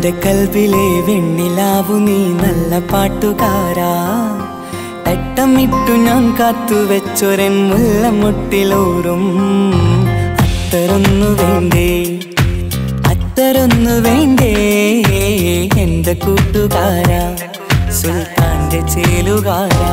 എന്റെ കൽവിലെ വെണ്ണിലാവു നീ നല്ല പാട്ടുകാരാ തട്ടമിട്ടു ഞാൻ കാത്തു വെച്ചൊരൻ മുല്ലമുട്ടിലോറും അത്തരൊന്നു വേണ്ടേ അത്തരൊന്നു വേണ്ടേ എന്റെ കൂട്ടുകാരാ സുൽത്താന്റെ ചേലുകാരാ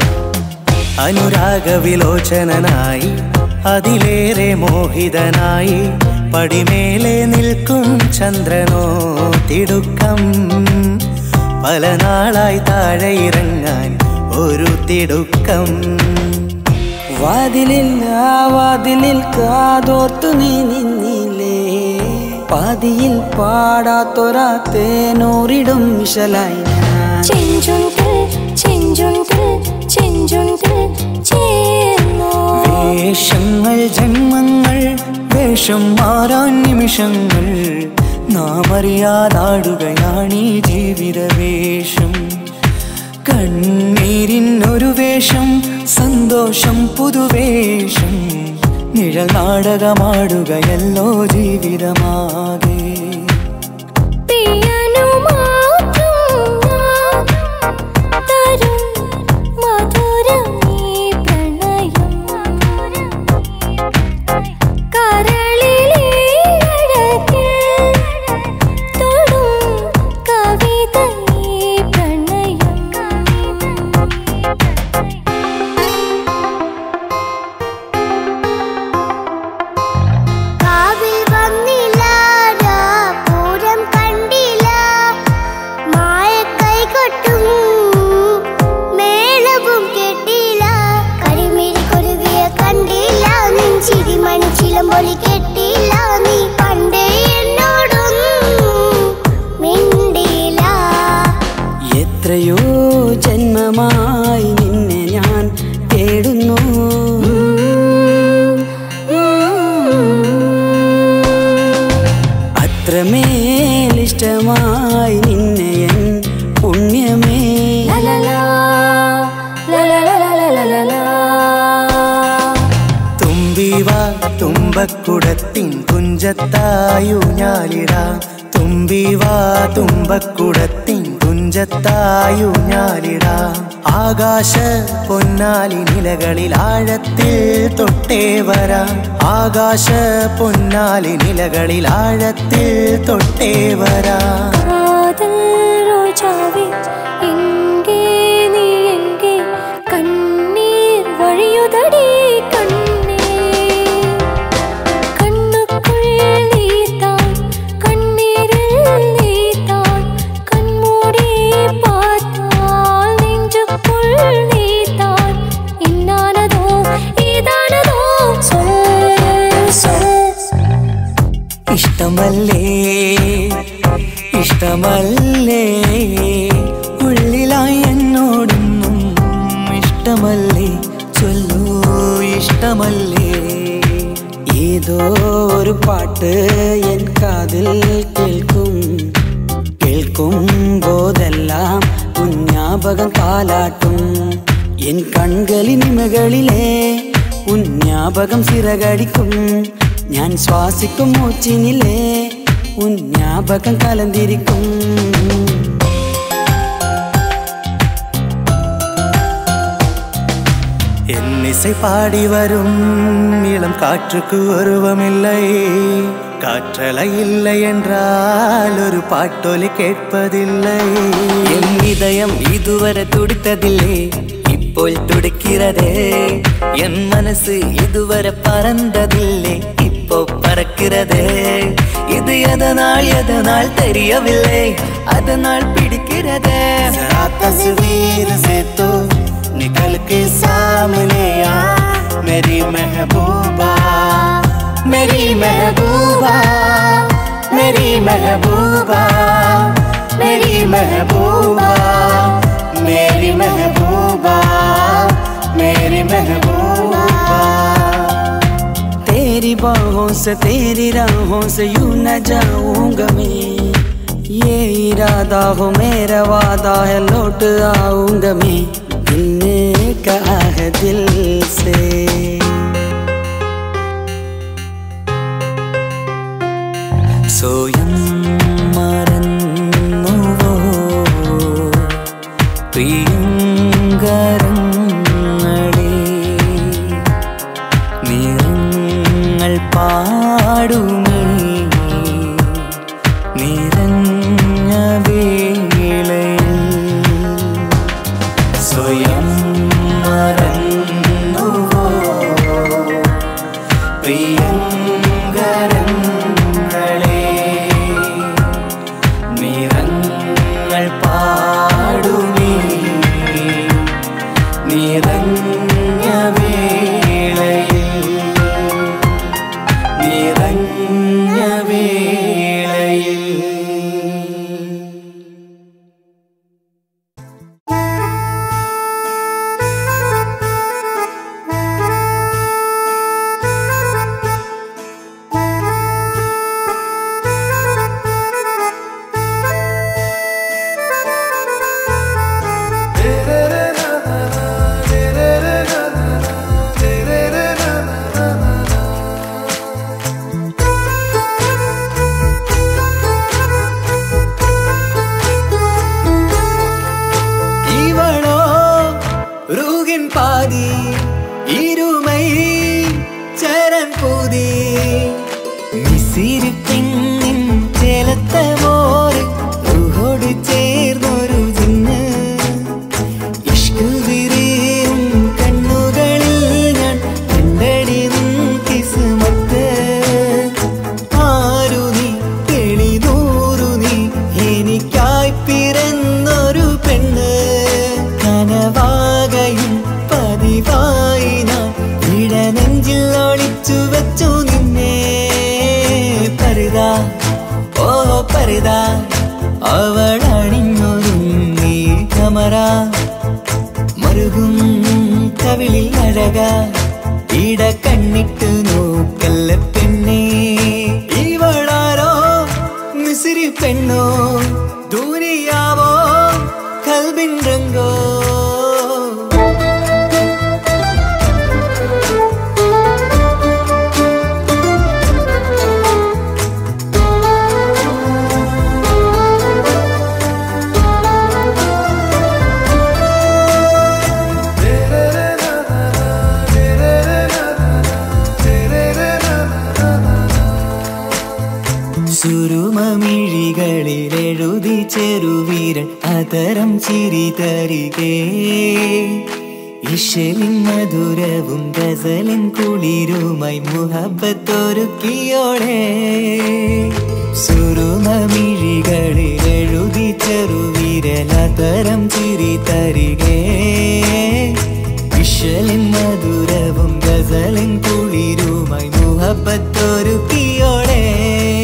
അനുരാഗവിലോചനായി അതിലേറെ മോഹിതനായി പടിമേലെ നിൽക്കും ചന്ദ്രനോ തിടുക്കം പല നാളായി താഴെ ഇറങ്ങാൻ ഒരു തിടുക്കം വാതിലിൽ ആ വാതിലിൽ കാതോർത്തു നീ നിന്നില്ലേ പാതിയിൽ പാടാത്തൊരാ തേനൂറിടും മിഷലായി ഞാൻ ചെഞ്ചുണ്ടിൽ ചെഞ്ചുണ്ടിൽ ചെഞ്ചുണ്ടിൽ ചേർന്നോ വേഷങ്ങൾ ജന്മങ്ങൾ വേഷം മാറാൻ നിമിഷങ്ങൾ നാം അറിയാതാടുകയാണീ ജീവിത വേഷം കണ്ണീരിനൊരു വേഷം സന്തോഷം പുതുവേഷം നിഴൽ നാടകമാടുകയല്ലോ ജീവിതമാകെ പിയാനോ മാത്രം ഞാൻ തരും മധുരം ഈ പ്രണയം കരളിലെ അഴകിൽ തൊടും കവിത ഈ പ്രണയം കാവിൽ വന്നില്ല പൂരം കണ്ടില്ല മായ കൈകൊട്ടും മേളവും കെട്ടില്ല കരിമിഴി കൊരുവിയ കണ്ടില്ല നെഞ്ചിരി മണിച്ചിലമ്പൊലി കെട്ടില്ല നീ പണ്ടേ എന്നോടൊന്നും മിണ്ടില്ല എത്രയോ ജന്മമായി നിന്നെ ഞാൻ തേടുന്നു അത്രമേൽ ഇഷ്ടമായി നിന്നെ എൻ പുണ്യമേ ലലലാ, ലലലലലലലലാ. തുമ്പിവാ തുമ്പക്കുടത്തിൻ കുഞ്ചത്തായു ഞാലിടാ തുമ്പിവാ തുമ്പക്കുടത്തിൻ കുഞ്ചത്തായു ഞാലിടാ ആകാശ പൊന്നാലി നിലകളിൽ ആഴത്തിൽ തൊട്ടേ വരാം ആകാശ പൊന്നാലി നിലകളിൽ ആഴത്തിൽ തൊട്ടേ വരാം കാതൽ ரோஜாவே எங்கே நீ எங்கே கண்ணீர் வழியுதடி கண்ணே கண்ணுக்குள் நீதான் கண்ணீரில் நீதான் கண்மூடி பார்த்தால் நெஞ்சுக்குள் நீதான் இன்னானதோ இதானதோ சொல் சொல் ഇഷ്ടമല്ലേ ഇഷ്ടമല്ലേ ഉള്ളിലായി എന്നോടൊന്നും ഇഷ്ടമല്ലേ ചൊല്ലൂ ഇഷ്ടമല്ലേ ഏതോ ഒരു പാട്ട് എൻ കാതിൽ കേൾക്കും കേൾക്കും പോതെല്ലാം ഉഞ്ഞാപകം കാലാട്ടും എൻ കൺകളിനിമകളിലെ ഉഞ്ഞാപകം സിറകടിക്കും ഞാൻ ശ്വാസിക്കും മൂച്ചിനിലെ ഉഞ്ഞാപകം കലന്തിരിക്കും என்னிசை பாடி வரும் இளம் காற்றுக்கு உருவமில்லை காற்றலை இல்லை என்றால் ஒரு பாட்டொலி கேட்பதில்லை என் இதயம் இதுவரை துடித்ததில்லை ഇപ്പോൾ തുടിக்கிறதே என் மனசு இதுவரை பறந்ததில்லை இப்போ பறக்கிறதே இது எதனால் எதனால் தெரியவில்லை அதனால் பிடிக்கிறதே जरा तस्वीर से तो निकल के सामने आ मेरी महबूबा मेरी महबूबा मेरी महबूबा मेरी महबूबा मेरी महबूबा मेरी महबूबा तेरी बाहों से तेरी राहों से यूं न जाऊंगा मैं ये इरादा हो मेरा वादा है लौट आऊंगा मैं दिल ने कहा है दिल से സ്വയം മറന്ന പ്രിയങ്കരങ്ങളെ നിറങ്ങൾ പാടുമേ നിറഞ്ഞ വേളയിൽ സ്വയം മറന്നുവോ പ്രിയങ്കരങ്ങളെ നിറങ്ങൾ പാടുമേ നിറഞ്ഞ വേളയിൽ നിറഞ്ഞ വേളയിൽ இவளோ ரூகின் பாதி இருமை சரண் பூதி മിസിരി പെണ്ണിൻ ചേലത്തെ മോര് റുഹോട് ചേർന്നൊരു ജിന്ന് ഇഷ്ക് വിരിയും കണ്ണുകളിൽ ഞാൻ കണ്ടടി നിൻ കിസ്മത്ത് ആരു നീ തെളിനൂറു നീ എനിക്കായി പിറന്നൊരു പെണ്ണ് കനവാകയും പതിവായി ഞാൻ ഇടനെഞ്ചിൽ ഒളിച്ചു വെച്ചു നിന്നെ പരിതാ ഓ പരിതാ അവൾ അണിഞ്ഞൊരുങ്ങി കമറ മറുകും കവിളിൽ അഴക ഇട കണ്ണിട്ട് നോക്കല്ല പെണ്ണേ ഇവളാരോ മിസിരി പെണ്ണോ ദൂരിയാവോ കൽബിൻ രംഗോ സുരുമമിഴികളിൽ എഴുതി ചെറുവീരൻ അതരം ചിരി തരികേ ഇഷലിൻ മധുരവും ഗസലിൻ കുളിരുമായി മുഹബത്തൊരുക്കിയോളെ സുരുമമിഴികളിൽ എഴുതി ചെറുവീരൻ അതരം ചിരി തരികേ ഇഷലിൻ മധുരവും ഗസലിൻ കുളിരുമായി മുഹബത്തൊരുക്കിയോളെ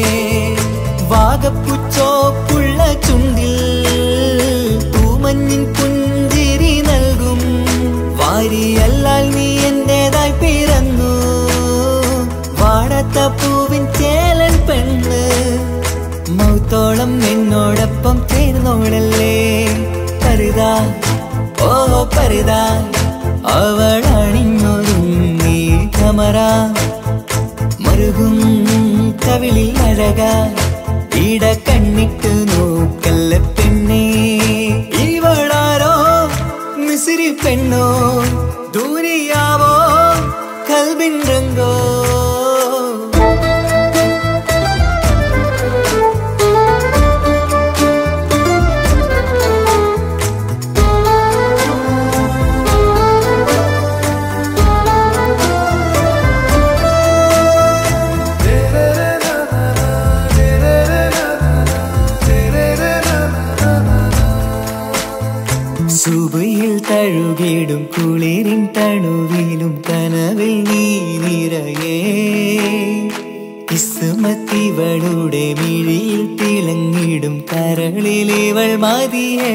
വാഗപ്പുച്ചോപ്പുള്ള ചുണ്ടിൽ തൂമഞ്ഞിൻ പുഞ്ചിരി നൽകും വാരിയല്ലാൽ നീ എന്റേതായി പിറന്നു വാടത്ത പൂവിൻ ചേലൻ പെണ്ണ് മൗത്തോളം എന്നോടൊപ്പം ചേർന്നോളല്ലേ പരിതാ ഓ പരിതാ അവൾ അണിഞ്ഞൊരുങ്ങി കമറ മറുകും കവിളിൽ അഴക ഇട കണ്ണിട്ട് നോക്കല്ല പെണ്ണേ ഇവളാരോ മിസിരി പെണ്ണോ ദൂരിയാവോ കൽബിൻ രംഗോ സുബയിൽ തഴുകിടും കുളിരിൻ തണുവിലും കനവിൽ നീ നിറയേ കിസ്മത്തിവളുടെ മിഴിയിൽ തിളങ്ങിടും കരളിലിവൾ മതിയേ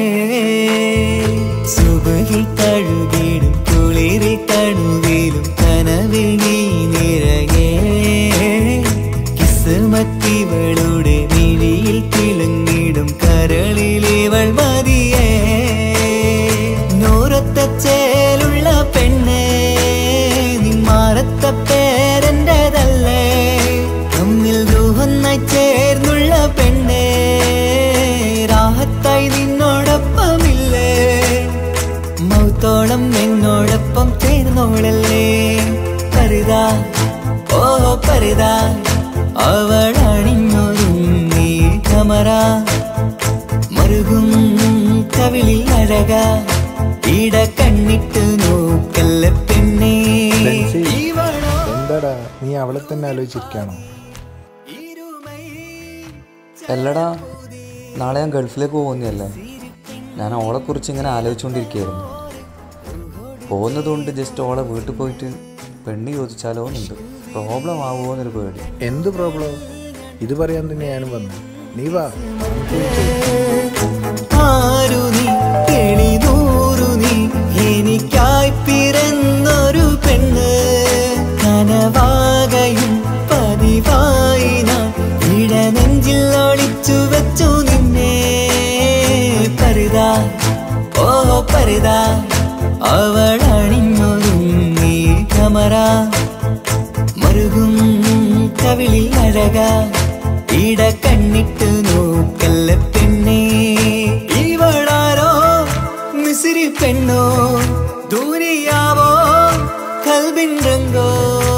സുബയിൽ തഴുകിടും കുളിരിൽ തണുവിലും കനവിൽ നീ നിറയേ കിസ്മത്തിവളുടെ മിഴിയിൽ തിളങ്ങിടും കരളിലിവൾ മതിയേ നൂറത്ത ചേലുള്ള പെണ്ണേ നിന്മാറത്ത പേരെന്റേതല്ലേ തമ്മിൽ ദൂഹൊന്നായി ചേർന്നുള്ള പെണ്ണേ രാഹത്തായി നിന്നോടൊപ്പമില്ലേ പരിത അവൾ അണിഞ്ഞൊരുങ്ങി കമറ മറുകും കവിളിൽ അഴക ഇട കണ്ണിട്ട് നോക്കല്ല പെണ്ണേ ബെൻസി. ഇവളോ എന്താടാ നീ അവളെ തന്നെ ആലോചിച്ചിരിക്കാണോ അല്ലടാ നാളെ ഞാൻ ഗൾഫിലേക്ക് പോകുന്നതല്ലേ ഞാൻ ഓളെ കുറിച്ച് ഇങ്ങനെ ആലോചിച്ചുകൊണ്ടിരിക്കുകയായിരുന്നു പോകുന്നതുകൊണ്ട് ജസ്റ്റ് ഓളെ വീട്ടിൽ പോയിട്ട് പെണ്ണ് ചോദിച്ചാലോ എന്നുണ്ട് പ്രോബ്ലം ആവുമോ എന്നൊരു പേടി എന്ത് പ്രോബ്ലം ഇത് പറയാൻ തന്നെ ഞാനും വന്നു നീ വാ ആരു നീ തെളിനൂറു നീ എനിക്കായി പിറന്നൊരു പെണ്ണ് കനവാകയും പതിവായി ഞാൻ ഇടനെഞ്ചിൽ ഒളിച്ചു വെച്ചു നിന്നെ പരിത ഓ പരിത അവൾ അണിഞ്ഞൊരുങ്ങി കമറ മറുകും കവിളിൽ അഴക ഇട കണ്ണിട്ട് നോക്കല്ല പെണ്ണേ ഇവളാരോ മിസിരി പെണ്ണോ ദൂരിയാവോ കൽബിൻ രംഗോ